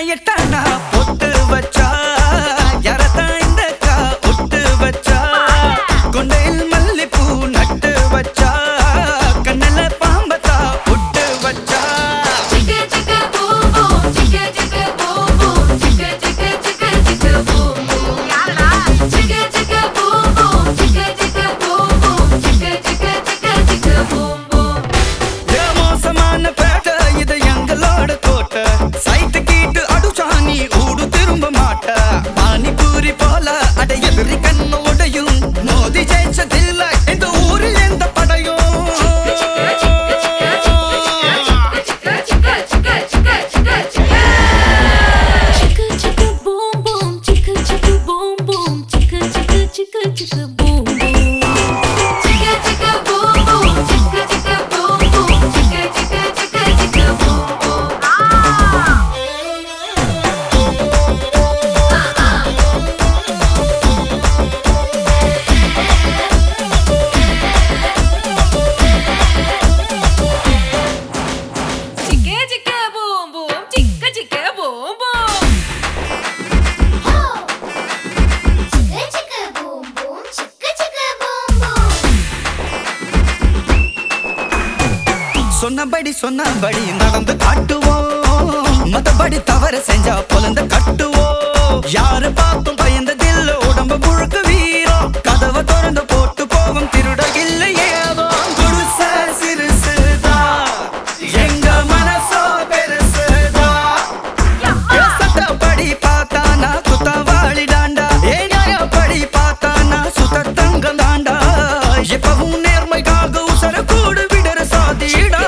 எட்டானா பொட்டு வச்சா யாரத்தான் இந்த கா ஒட்டு வச்சா கொண்டையில் மல்லிப்பூ நட்டு வச்சா கண்ணுல பாம்பத்தா ஒட்டு வச்சா Chicka chicka boom boom, chicka chicka boom boom, chicka chicka chicka chicka boom boom. Chicka chicka boom boom, chicka chicka boom boom, chicka chicka chicka chicka boom boom. ஏ மோசமான பேட்டை இது எங்களோட கோட்டை சைட்டு கீட்டு அடிச்சானி ஊடு திரும்ப மாட்ட பானிபூரி போல அட எதிரி கண்ணு உடையும் மோதி ஜெயிச்சதில்ல இந்த ஊரில் எந்த படையும் Chicka chicka chicka chicka chicka chicka. Chicka chicka boom boom, chicka chicka boom boom, chicka chicka chicka chicka boom boom. Chicka chicka boom boom, chicka chicka boom boom, chicka chicka chicka chicka boom boom. Chicka chicka boom boom, chicka chicka boom boom. Chicka chicka boom boom, chicka chicka boom boom. சொன்னபடி சொன்னபடி நடந்து காட்டுவோம் மத்தபடி தவறு செஞ்சா பொலந்த கட்டுவோம் யாரு பார்த்தும் பயந்ததில்ல உடம்பு முழுக்க வீரம் கதவை திறந்து போட்டு போகும் திருட இல்லை ஏதோ குடிச சிறுசுதான் எங்க மனசோ பெருசுதான் என் சட்டப்படி பார்த்தானா குத்தவாளி தாண்டா ஏன் நியாயப்படி பார்த்தானா சுத்த தங்கம் தாண்டா எப்பவும் நேர்மைக்காக உசர கூடு விடுற சாதிடா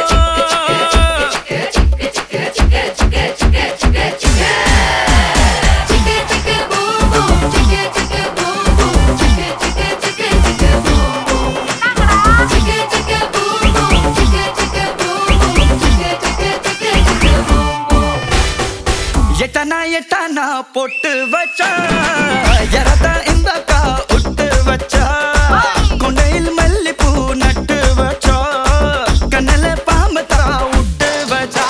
Chicka chicka boom boom, chicka chicka boom boom, chicka chicka chicka chicka boom boom. Chicka chicka boom boom, chicka chicka boom boom, chicka chicka chicka chicka boom boom. எட்டனா எட்டனா பொட்டு வச்சா எரத்தா இந்த கா ஒட்டு வச்சா கொண்டையில் மல்லிப்பூ நட்டு வச்சா கண்ணில் பாம்பு தரா விட்டு வச்சா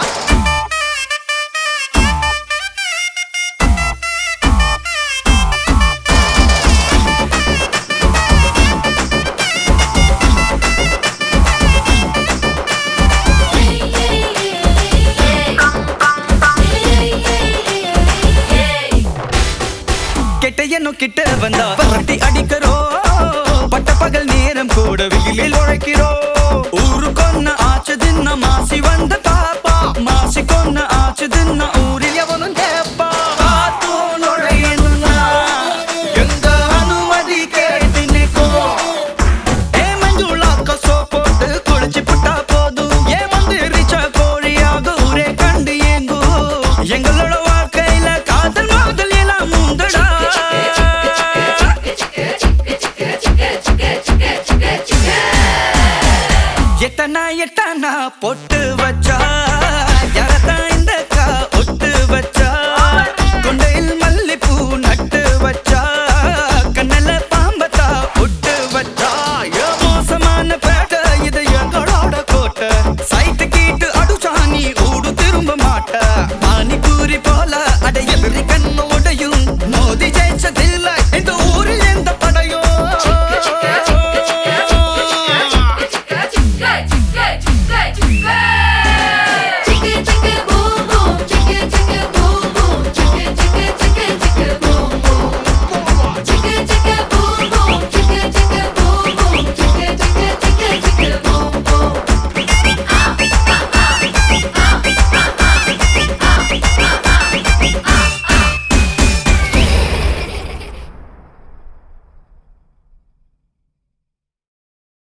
கெட்டையனு கிட்ட வந்தா பரட்டி அடிக்கிறோம் பட்ட பகல் நேரம் கூட வெயிலில் உழைக்கிறோம் ஊரு கொன்ன ஆச்சு தின்ன மாசி வந்த பாப்பா மாசி கொன்ன ஆச்சு தின்ன ஊரில் எவனும் கேப்பா காத்தும் நுழையணும்னா எங்க அனுமதி கேட்டு நிற்கும் ஏ மஞ்சுளாக்க சோப் போட்டு குளிச்சு புட்டா போதும் ஏ மந்திரிச்ச கோழியாக ஊரே கண்டு ஏங்கும் எங்களோட வாழ்க்கையில காதல் மாதல் எல்லாம் முந்தடா எட்டனா எட்டனா பொட்டு வச்சா யாரத்தான்